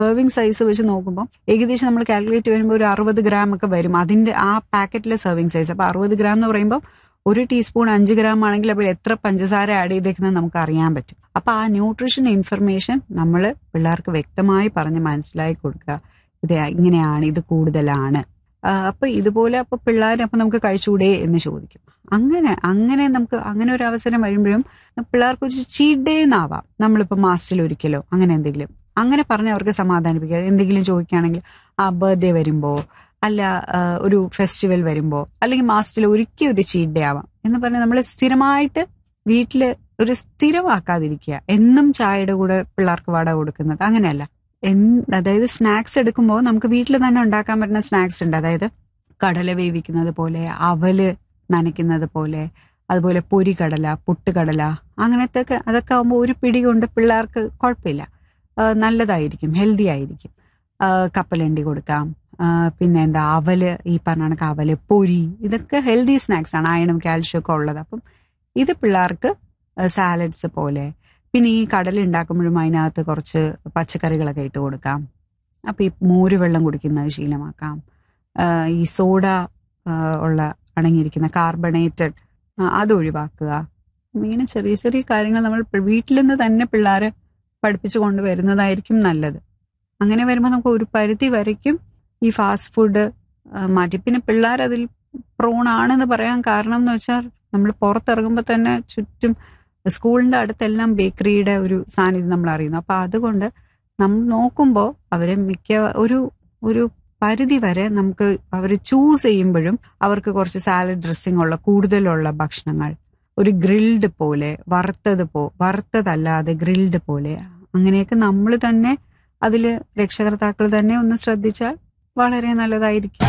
serving size വെച്ച് നോക്കുമ്പോൾ ഏകദേശം നമ്മൾ കാൽക്കുലേറ്റ് വരുമ്പോൾ ഒരു അറുപത് ഗ്രാം ഒക്കെ വരും അതിന്റെ ആ പാക്കറ്റിലെ സെർവിങ് സൈസ് അപ്പൊ അറുപത് ഗ്രാം എന്ന് പറയുമ്പോൾ ഒരു ടീസ്പൂൺ അഞ്ച് ഗ്രാം ആണെങ്കിൽ അപ്പോൾ എത്ര പഞ്ചസാര ആഡ് ചെയ്തേക്കുന്നത് നമുക്ക് അറിയാൻ പറ്റും അപ്പൊ ആ ന്യൂട്രീഷൻ ഇൻഫർമേഷൻ നമ്മൾ പിള്ളേർക്ക് വ്യക്തമായി പറഞ്ഞ് മനസ്സിലാക്കി കൊടുക്കുക ഇത് ഇങ്ങനെയാണ് ഇത് കൂടുതലാണ് ആ, അപ്പൊ ഇതുപോലെ അപ്പൊ പിള്ളേർ അപ്പൊ നമുക്ക് കഴിച്ചുകൂടെ എന്ന് ചോദിക്കും അങ്ങനെ അങ്ങനെ നമുക്ക് അങ്ങനെ ഒരു അവസരം വരുമ്പോഴും പിള്ളേർക്ക് ഒരു ചീറ്റ് ഡേ എന്നാവാം നമ്മളിപ്പോ മാസത്തിൽ ഒരിക്കലോ അങ്ങനെ എന്തെങ്കിലും അങ്ങനെ പറഞ്ഞ് അവർക്ക് സമാധാനിപ്പിക്കുക എന്തെങ്കിലും ചോദിക്കുകയാണെങ്കിൽ ആ ബർത്ത്ഡേ വരുമ്പോ അല്ല ആ, ഒരു ഫെസ്റ്റിവൽ വരുമ്പോ അല്ലെങ്കിൽ മാസത്തിൽ ഒരിക്കൽ ഒരു ചീറ്റ് ഡേ ആവാം എന്ന് പറഞ്ഞാൽ നമ്മൾ സ്ഥിരമായിട്ട് വീട്ടില് ഒരു സ്ഥിരമാക്കാതിരിക്കുക എന്നും ചായയുടെ കൂടെ പിള്ളേർക്ക് വട കൊടുക്കുന്നത് അങ്ങനെയല്ല എൻ- അതായത് സ്നാക്സ് എടുക്കുമ്പോൾ നമുക്ക് വീട്ടിൽ തന്നെ ഉണ്ടാക്കാൻ പറ്റുന്ന സ്നാക്സ് ഉണ്ട് അതായത് കടല വേവിക്കുന്നത് പോലെ അവല് നനയ്ക്കുന്നത് പോലെ അതുപോലെ പൊരിക്കടല പുട്ടുകടല അങ്ങനത്തെ ഒക്കെ അതൊക്കെ ആകുമ്പോൾ ഒരു പിടി കൊണ്ട് പിള്ളേർക്ക് കുഴപ്പമില്ല ആ, നല്ലതായിരിക്കും ഹെൽത്തി ആയിരിക്കും ആ, കപ്പലണ്ടി കൊടുക്കാം ആ, പിന്നെ എന്താ അവല് ഈ പറഞ്ഞ കണക്ക് അവല് പൊരി ഇതൊക്കെ ഹെൽത്തി സ്നാക്സ് ആണ് അയണും കാൽഷ്യം ഒക്കെ ഉള്ളത് അപ്പം ഇത് പിള്ളേർക്ക് സാലഡ്സ് പോലെ പിന്നെ ഈ കടല ഉണ്ടാക്കുമ്പോഴും അതിനകത്ത് കുറച്ച് പച്ചക്കറികളൊക്കെ ഇട്ട് കൊടുക്കാം അപ്പം ഈ മോര് വെള്ളം കുടിക്കുന്നത് ശീലമാക്കാം ആ, ഈ സോഡ ആ, ഉള്ള അടങ്ങിയിരിക്കുന്ന കാർബണേറ്റഡ് അത് ഒഴിവാക്കുക ഇങ്ങനെ ചെറിയ ചെറിയ കാര്യങ്ങൾ നമ്മൾ പി- വീട്ടിൽ നിന്ന് തന്നെ പിള്ളേരെ പഠിപ്പിച്ചു കൊണ്ടുവരുന്നതായിരിക്കും നല്ലത് അങ്ങനെ വരുമ്പോൾ നമുക്ക് ഒരു പരിധി വരയ്ക്കും ഈ ഫാസ്റ്റ് ഫുഡ് മാറ്റി പിന്നെ പിള്ളേർ അതിൽ പ്രോൺ ആണെന്ന് പറയാൻ കാരണം എന്ന് വെച്ചാൽ നമ്മൾ പുറത്തിറങ്ങുമ്പോൾ തന്നെ ചുറ്റും സ്കൂളിന്റെ അടുത്തെല്ലാം ബേക്കറിയുടെ ഒരു സാന്നിധ്യം നമ്മൾ അറിയുന്നു അപ്പൊ അതുകൊണ്ട് നമ്മൾ നോക്കുമ്പോൾ അവരെ മിക്ക ഒരു ഒരു പരിധി വരെ നമുക്ക് അവർ ചൂസ് ചെയ്യുമ്പോഴും അവർക്ക് കുറച്ച് സാലഡ് ഡ്രസ്സിംഗ് ഉള്ള കൂടുതലുള്ള ഭക്ഷണങ്ങൾ ഒരു ഗ്രിൽഡ് പോലെ വറുത്തത് പോ വറുത്തതല്ലാതെ ഗ്രിൽഡ് പോലെ അങ്ങനെയൊക്കെ നമ്മൾ തന്നെ അതിൽ രക്ഷകർത്താക്കൾ തന്നെ ഒന്ന് ശ്രദ്ധിച്ചാൽ വളരെ നല്ലതായിരിക്കും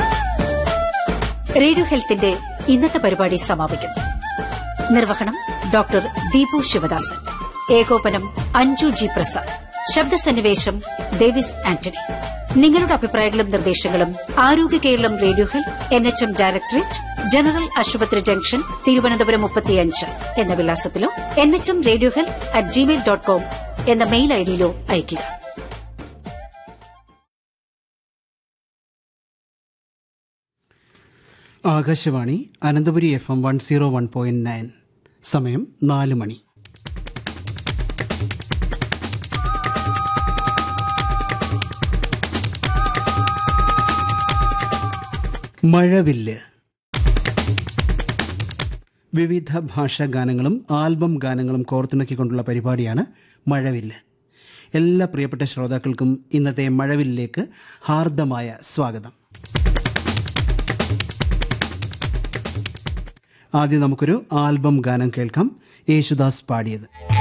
റേഡിയോ ഹെൽത്തിന്റെ ഇന്നത്തെ പരിപാടി സമാപിക്കുന്നു നിർവഹണം ഡോക്ടർ ദീപു ശിവദാസൻ ഏകോപനം അഞ്ജു ജി പ്രസാദ് ശബ്ദസന്നിവേശം ഡേവിസ് ആന്റണി നിങ്ങളുടെ അഭിപ്രായങ്ങളും നിർദ്ദേശങ്ങളും ആരോഗ്യ Keralam radio health N H M directorate general ആശുപത്രി ജംഗ്ഷൻ തിരുവനന്തപുരം മുപ്പത്തിയഞ്ച് എന്ന വിലാസത്തിലോ N H M radio health at gmail dot com എന്ന മെയിൽ ഐഡിയിലോ അയയ്ക്കുക Akashvani Ananthapuri F M one zero one point nine സമയം നാല് മണി മഴവില്ല് വിവിധ ഭാഷാ ഗാനങ്ങളും ആൽബം ഗാനങ്ങളും കോർത്തിണക്കിക്കൊണ്ടുള്ള പരിപാടിയാണ് മഴവില്ല് എല്ലാ പ്രിയപ്പെട്ട ശ്രോതാക്കൾക്കും ഇന്നത്തെ മഴവില്ലിലേക്ക് ഹാർദമായ സ്വാഗതം ആദ്യം നമുക്കൊരു ആൽബം ഗാനം കേൾക്കാം യേശുദാസ് പാടിയത്